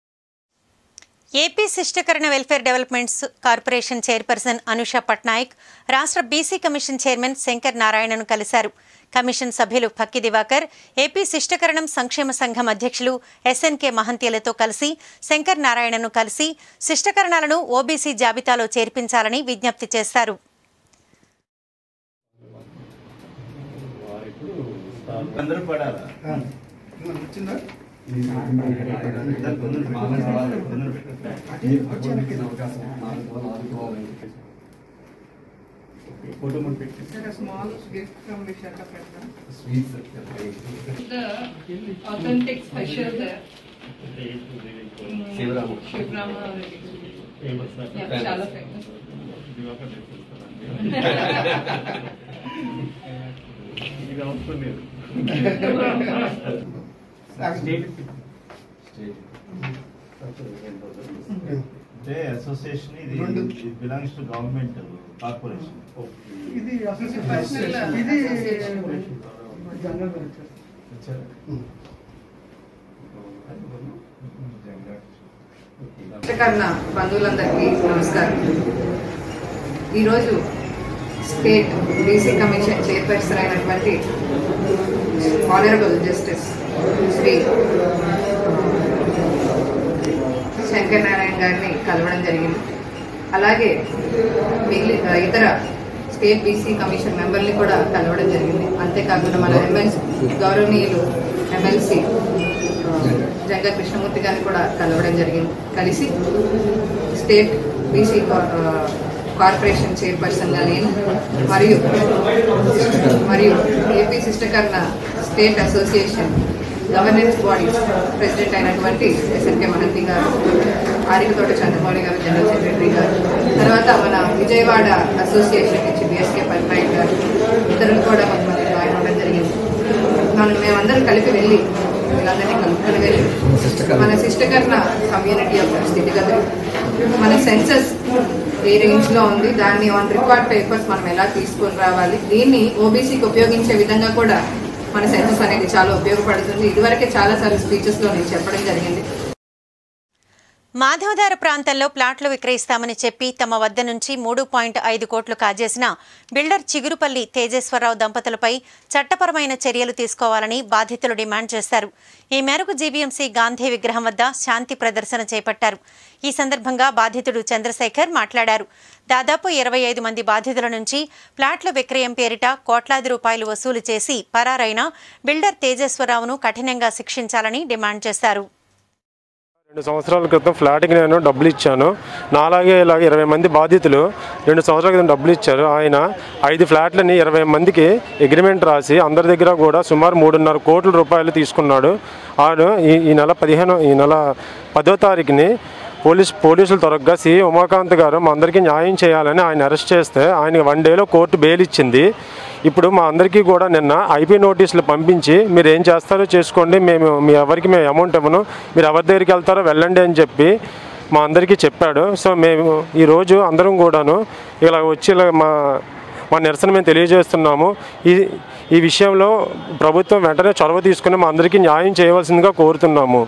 AP Sishtakarana welfare developments corporation chairperson Anusha Patnaik రాష్ట్ర బీసీ కమిషన్ చైర్మన్ శంకర్ నారాయణను కలిశారు కమిషన్ సభ్యులు పక్కి దివాకర్ ఏపీ శిష్టకరణం సంక్షేమ సంఘం అధ్యక్షులు ఎస్ఎన్కే మహంతీలతో కలిసి శంకర్ నారాయణను కలిసి శిష్టకరణాలను ఓబీసీ జాబితాలో చేర్పించాలని విజ్ఞప్తి చేశారు అందరూ పడాలా the authentic special there. Shivrama. Shivrama. Yeah, చాలా famous. ఇది అవసరం లేదు అంటే అసోసియేషన్ ఇది బిలాంగ్స్ టు గవర్నమెంట్ కార్పొరేషన్ ఇది personal ఇది association. కన్నా బంధువులందరికీ నమస్కారం ఈరోజు స్టేట్ బీసీ కమిషన్ చైర్పర్సన్ అయినటువంటి ఆనరబుల్ జస్టిస్ శ్రీ శంకర్ నారాయణ గారిని కలవడం జరిగింది అలాగే మిగిలి ఇతర స్టేట్ బీసీ కమిషన్ మెంబర్ని కూడా కలవడం జరిగింది అంతేకాకుండా మన ఎమ్మెల్సీ గౌరవనీయులు ఎమ్మెల్సీ జంగా కృష్ణమూర్తి గారిని కూడా కలవడం జరిగింది కలిసి స్టేట్ బీసీ కార్పొరేషన్ చైర్పర్సన్గా నేను మరియు మరియు AP Sishtakarna state association governance body president అయినటువంటి ఎస్ఎన్కే మహంతి గారు ఆరికతోట చంద్రమౌళి గారు జనరల్ సెక్రటరీ గారు తర్వాత మన విజయవాడ అసోసియేషన్ నుంచి బిఎస్కే పట్నాయక్ గారు ఇతరులు కూడా కొంతమంది జాయిన్ అవ్వడం జరిగింది మనం మేమందరం కలిపి వెళ్ళి వీళ్ళందరినీ కలుపుకొని వెళ్ళి మన శిష్టకర్ణ కమ్యూనిటీ యొక్క స్థితిగతులు మన సెన్సస్ ఏ రేంజ్లో ఉంది దాన్ని ఆన్ రికార్డ్ పేపర్స్ మనం ఎలా తీసుకొని రావాలి దీన్ని ఓబీసీకి ఉపయోగించే విధంగా కూడా మన సెన్సస్ అనేది చాలా ఉపయోగపడుతుంది ఇదివరకే చాలాసార్లు స్పీచెస్లో నేను చెప్పడం జరిగింది మాధవదార ప్రాంతంలో ప్లాట్లు విక్రయిస్తామని చెప్పి తమ వద్ద నుంచి మూడు పాయింట్ ఐదు కోట్లు కాజేసిన బిల్డర్ చిగురుపల్లి తేజేశ్వరరావు దంపతులపై చట్టపరమైన చర్యలు తీసుకోవాలని బాధితులు డిమాండ్ చేశారు ఈ మేరకు జీబీఎంసీ గాంధీ విగ్రహం వద్ద శాంతి ప్రదర్శన చేపట్టారు ఈ సందర్భంగా బాధితుడు చంద్రశేఖర్ మాట్లాడారు దాదాపు ఇరవై ఐదు మంది బాధితుల నుంచి ప్లాట్ల విక్రయం పేరిట కోట్లాది రూపాయలు వసూలు చేసి పరారైన బిల్డర్ తేజేశ్వరరావును కఠినంగా శిక్షించాలని డిమాండ్ చేశారు రెండు సంవత్సరాల క్రితం ఫ్లాట్కి నేను డబ్బులు ఇచ్చాను నాలాగే ఇలాగ ఇరవై మంది బాధితులు రెండు సంవత్సరాల క్రితం డబ్బులు ఇచ్చారు ఆయన ఐదు ఫ్లాట్లని ఇరవై మందికి అగ్రిమెంట్ రాసి అందరి దగ్గర కూడా సుమారు మూడున్నర కోట్ల రూపాయలు తీసుకున్నాడు ఆయన ఈ ఈ నెల పదిహేను ఈ నెల పదో తారీఖుని పోలీస్ పోలీసులు త్వరగా సి ఉమాకాంత్ గారు మా అందరికీ న్యాయం చేయాలని ఆయన అరెస్ట్ చేస్తే ఆయన వన్ డేలో కోర్టు బెయిల్ ఇచ్చింది ఇప్పుడు మా అందరికీ కూడా నిన్న ఐపీ నోటీసులు పంపించి మీరు ఏం చేస్తారో చేసుకోండి మేము మీ ఎవరికి మేము అమౌంట్ ఇవ్వను మీరు ఎవరి దగ్గరికి వెళ్తారో వెళ్ళండి అని చెప్పి మా అందరికీ చెప్పాడు సో మేము ఈరోజు అందరం కూడాను ఇలా వచ్చి ఇలా మా మా నిరసన మేము తెలియజేస్తున్నాము ఈ ఈ విషయంలో ప్రభుత్వం వెంటనే చొరవ తీసుకుని మా అందరికీ న్యాయం చేయవలసిందిగా కోరుతున్నాము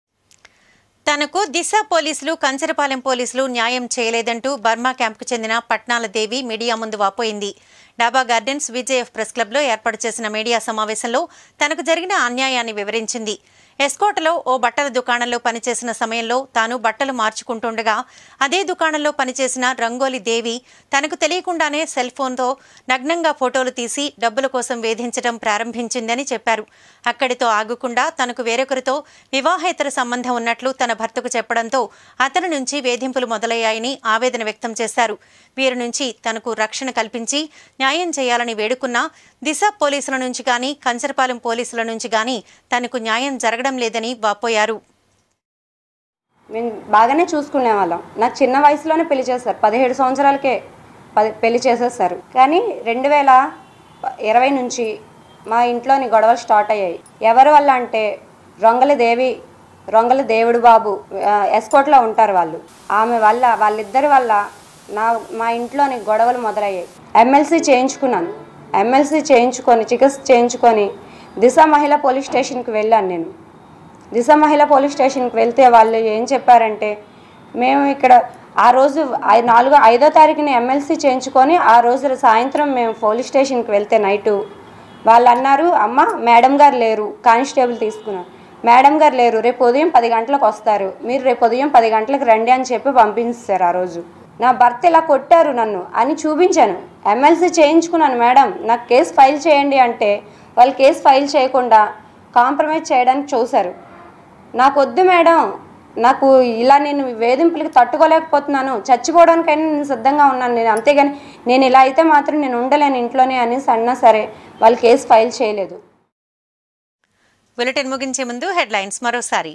తనకు దిశ పోలీసులు కంచరపాలెం పోలీసులు న్యాయం చేయలేదంటూ బర్మా క్యాంపుకు చెందిన పట్నాల దేవి మీడియా ముందు వాపోయింది డాబా గార్డెన్స్ విజేఎఫ్ ప్రెస్ క్లబ్లో ఏర్పాటు చేసిన మీడియా సమావేశంలో తనకు జరిగిన అన్యాయాన్ని వివరించింది ఎస్కోటలో ఓ బట్టల దుకాణంలో పనిచేసిన సమయంలో తాను బట్టలు మార్చుకుంటుండగా అదే దుకాణంలో పనిచేసిన రంగోలి దేవి తనకు తెలియకుండానే సెల్ ఫోన్తో నగ్నంగా ఫోటోలు తీసి డబ్బుల కోసం వేధించడం ప్రారంభించిందని చెప్పారు అక్కడితో ఆగకుండా తనకు వేరొకరితో వివాహేతర సంబంధం ఉన్నట్లు తన భర్తకు చెప్పడంతో అతని నుంచి వేధింపులు మొదలయ్యాయని ఆవేదన వ్యక్తం చేశారు వీరి నుంచి తనకు రక్షణ కల్పించి న్యాయం చేయాలని వేడుకున్నా దిశ పోలీసుల నుంచి గాని కంచరపాలెం పోలీసుల నుంచి గాని తనకు న్యాయం జరగడం లేదని వాపోయారు మేము బాగానే చూసుకునే వాళ్ళం నాకు చిన్న వయసులోనే పెళ్లి చేశారు పదిహేడు సంవత్సరాలకే పది పెళ్లి చేసేసారు కానీ రెండు వేల ఇరవై నుంచి మా ఇంట్లోని గొడవలు స్టార్ట్ అయ్యాయి ఎవరి వల్ల అంటే రొంగల దేవి రొంగల దేవుడు బాబు ఆ, ఎస్కోట్లో ఉంటారు వాళ్ళు ఆమె వల్ల వాళ్ళిద్దరి వల్ల నా మా ఇంట్లోని గొడవలు మొదలయ్యాయి ఎమ్మెల్సీ చేయించుకున్నాను ఎమ్మెల్సీ చేయించుకొని చికిత్స చేయించుకొని దిశ మహిళా పోలీస్ స్టేషన్కి వెళ్ళాను నేను దిశ మహిళా పోలీస్ స్టేషన్కి వెళ్తే వాళ్ళు ఏం చెప్పారంటే మేము ఇక్కడ ఆ రోజు ఐ- నాలుగో ఐదో తారీఖున ఎమ్మెల్సీ చేయించుకొని ఆ రోజు సాయంత్రం మేము పోలీస్ స్టేషన్కి వెళ్తే నైటు వాళ్ళు అన్నారు అమ్మ మేడం గారు లేరు కానిస్టేబుల్ తీసుకున్నారు మేడం గారు లేరు రేపు ఉదయం పది గంటలకు వస్తారు మీరు రేపు ఉదయం పది గంటలకు రండి అని చెప్పి పంపించారు ఆ రోజు నా భర్త ఇలా కొట్టారు నన్ను అని చూపించాను ఎమ్మెల్సీ చేయించుకున్నాను మేడం నాకు కేసు ఫైల్ చేయండి అంటే వాళ్ళు కేసు ఫైల్ చేయకుండా కాంప్రమైజ్ చేయడానికి చూశారు నాకు వద్దు మేడం నాకు ఇలా నేను వేధింపులకి తట్టుకోలేకపోతున్నాను చచ్చిపోవడానికైనా నేను సిద్ధంగా ఉన్నాను నేను అంతేగాని నేను ఇలా అయితే మాత్రం నేను ఉండలేను ఇంట్లోనే అనేసి అన్నా సరే వాళ్ళు కేసు ఫైల్ చేయలేదు బులెటిన్ ముగించే ముందు హెడ్లైన్స్ మరోసారి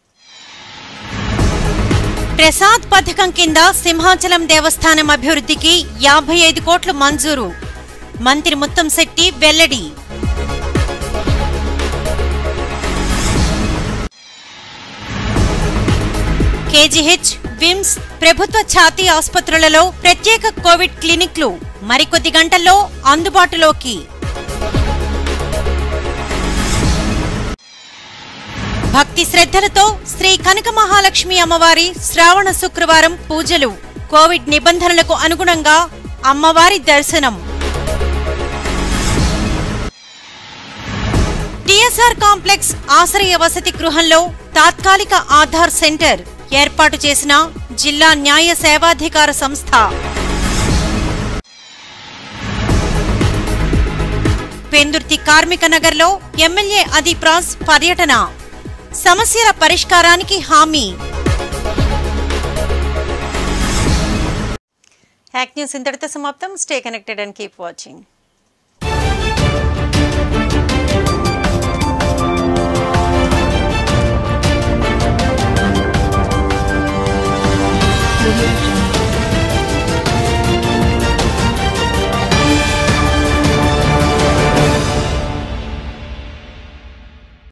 ప్రసాద్ పథకం కింద సింహాచలం దేవస్థానం అభివృద్ధికి యాభై ఐదు కోట్లు మంజూరు మంత్రి ముత్తంశెట్టి వెల్లడి కేజీహెచ్ విమ్స్ ప్రభుత్వ ఛాతీ ఆసుపత్రులలో ప్రత్యేక కోవిడ్ క్లినిక్లు మరికొద్ది గంటల్లో అందుబాటులోకి భక్తి శ్రద్ధలతో శ్రీ కనక మహాలక్ష్మి అమ్మవారి శ్రావణ శుక్రవారం పూజలు కోవిడ్ నిబంధనలకు అనుగుణంగా అమ్మవారి దర్శనం టిఎస్ఆర్ కాంప్లెక్స్ ఆశ్రయ వసతి గృహంలో తాత్కాలిక ఆధార్ సెంటర్ ఏర్పాటు చేసిన జిల్లా న్యాయ సేవాధికార సంస్థ పెందుర్తి కార్మిక నగర్లో ఎమ్మెల్యే అదిప్రాజ్ పర్యటన సమస్యల పరిష్కారానికి హామీ యాక్ న్యూస్ ఇంతటితో సమాప్తం stay connected and keep watching